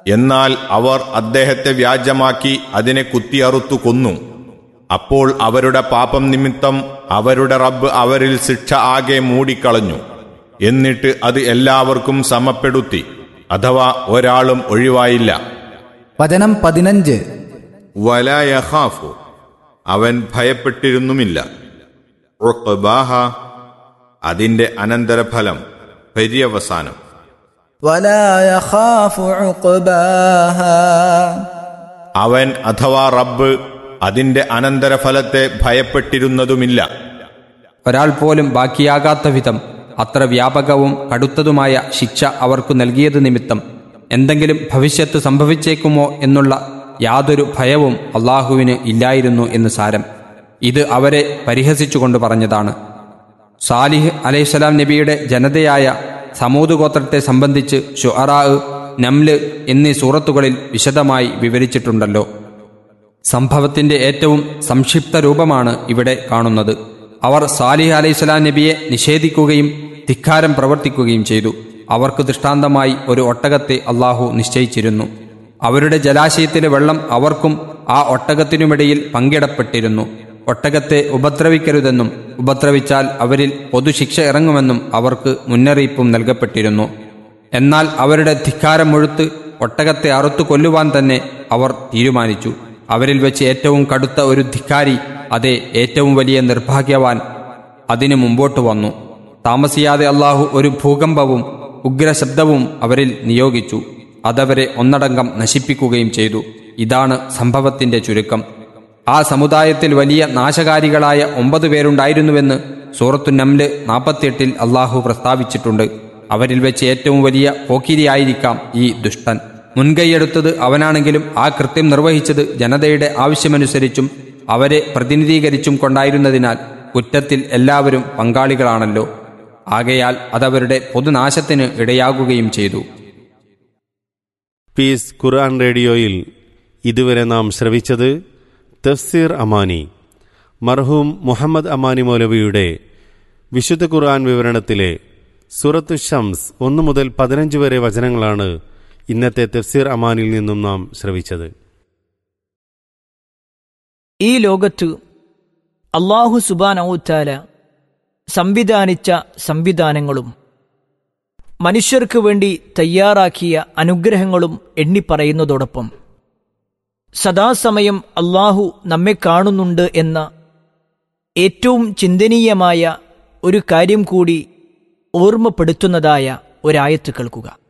എന്നാൽ അവർ അദ്ദേഹത്തെ വ്യാജമാക്കി അതിനെ കുത്തിയറുത്തു കൊന്നു അപ്പോൾ അവരുടെ പാപം നിമിത്തം അവരുടെ റബ്ബ് അവരിൽ ശിക്ഷ ആകെ മൂടിക്കളഞ്ഞു എന്നിട്ട് അത് എല്ലാവർക്കും സമപ്പെടുത്തി അഥവാ ഒരാളും ഒഴിവായില്ല വചനം പതിനഞ്ച് വലയഹാഫു അവൻ ഭയപ്പെട്ടിരുന്നുമില്ല ഉഖ്ബാഹ അതിന്റെ അനന്തരഫലം പര്യവസാനം ولا يخاف عقباها അവൻ അഥവാ റബ്ബ് അതിന്റെ അനന്തരഫലത്തെ ഭയപ്പെട്ടിരുന്നതുമില്ല ഒരാൾ പോലും ബാക്കിയാകാത്ത വിധം അത്ര വ്യാപകവും കടുത്തതുമായ ശിക്ഷ അവർക്കു നൽകിയത് നിമിത്തം എന്തെങ്കിലും ഭവിഷ്യത്ത് സംഭവിച്ചേക്കുമോ എന്നുള്ള യാതൊരു ഭയവും അള്ളാഹുവിന് ഇല്ലായിരുന്നു എന്ന് സാരം ഇത് അവരെ പരിഹസിച്ചുകൊണ്ട് പറഞ്ഞതാണ് സാലിഹ് അലൈഹിസ്സലാം നബിയുടെ ജനതയായ സമൂത് ഗോത്രത്തെ സംബന്ധിച്ച് ഷുഅറാ നംല് എന്നീ സൂറത്തുകളിൽ വിശദമായി വിവരിച്ചിട്ടുണ്ടല്ലോ സംഭവത്തിന്റെ ഏറ്റവും സംക്ഷിപ്ത രൂപമാണ് ഇവിടെ കാണുന്നത് അവർ സാലിഹ് അലൈഹിസ്സലാം നബിയെ നിഷേധിക്കുകയും ധിക്കാരം പ്രവർത്തിക്കുകയും ചെയ്തു അവർക്ക് ദൃഷ്ടാന്തമായി ഒരു ഒട്ടകത്തെ അള്ളാഹു നിശ്ചയിച്ചിരുന്നു അവരുടെ ജലാശയത്തിലെ വെള്ളം അവർക്കും ആ ഒട്ടകത്തിനുമിടയിൽ പങ്കിടപ്പെട്ടിരുന്നു ഒട്ടകത്തെ ഉപദ്രവിക്കരുതെന്നും ഉപദ്രവിച്ചാൽ അവരിൽ പൊതുശിക്ഷ ഇറങ്ങുമെന്നും അവർക്ക് മുന്നറിയിപ്പും നൽകപ്പെട്ടിരുന്നു എന്നാൽ അവരുടെ ധിക്കാരം മുഴുത്ത് ഒട്ടകത്തെ അറുത്തു കൊല്ലുവാൻ തന്നെ അവർ തീരുമാനിച്ചു അവരിൽ വെച്ച് ഏറ്റവും കടുത്ത ഒരു ധിക്കാരി അതെ ഏറ്റവും വലിയ നിർഭാഗ്യവാൻ അതിനു മുമ്പോട്ട് വന്നു താമസിയാതെ അള്ളാഹു ഒരു ഭൂകമ്പവും ഉഗ്രശബ്ദവും അവരിൽ നിയോഗിച്ചു അതവരെ ഒന്നടങ്കം നശിപ്പിക്കുകയും ചെയ്തു ഇതാണ് സംഭവത്തിന്റെ ചുരുക്കം ആ സമുദായത്തിൽ വലിയ നാശകാരികളായ ഒമ്പത് പേരുണ്ടായിരുന്നുവെന്ന് സൂറത്തു നംല് നാൽപ്പത്തിയെട്ടിൽ അള്ളാഹു പ്രസ്താവിച്ചിട്ടുണ്ട് അവരിൽ വെച്ച് ഏറ്റവും വലിയ പോക്കിരിയായിരിക്കാം ഈ ദുഷ്ടൻ മുൻകൈയെടുത്തത് അവനാണെങ്കിലും ആ കൃത്യം നിർവഹിച്ചത് ജനതയുടെ ആവശ്യമനുസരിച്ചും അവരെ പ്രതിനിധീകരിച്ചും കൊണ്ടായിരുന്നതിനാൽ കുറ്റത്തിൽ എല്ലാവരും പങ്കാളികളാണല്ലോ ആകയാൽ അതവരുടെ പൊതുനാശത്തിന് ഇടയാകുകയും ചെയ്തു പീസ് ഖുർആൻ റേഡിയോയിൽ ഇതുവരെ നാം ശ്രവിച്ചത് തഫ്സീർ അമാനി മർഹൂം മുഹമ്മദ് അമാനി മൗലവിയുടെ വിശുദ്ധ ഖുർആൻ വിവരണത്തിലെ സുറത്ത് ഷംസ് ഒന്നു മുതൽ പതിനഞ്ച് വരെ വചനങ്ങളാണ് ഇന്നത്തെ തഫ്സീർ അമാനിൽ നിന്നും നാം ശ്രവിച്ചത് ഈ ലോകത്ത് അള്ളാഹു സുബാനൌത്താല സംവിധാനിച്ച സംവിധാനങ്ങളും മനുഷ്യർക്ക് വേണ്ടി തയ്യാറാക്കിയ അനുഗ്രഹങ്ങളും എണ്ണിപ്പറയുന്നതോടൊപ്പം സദാസമയം അള്ളാഹു നമ്മെ കാണുന്നുണ്ട് എന്ന ഏറ്റവും ചിന്തനീയമായ ഒരു കാര്യം കൂടി ഓർമ്മപ്പെടുത്തുന്നതായ ഒരായത്ത് കേൾക്കുക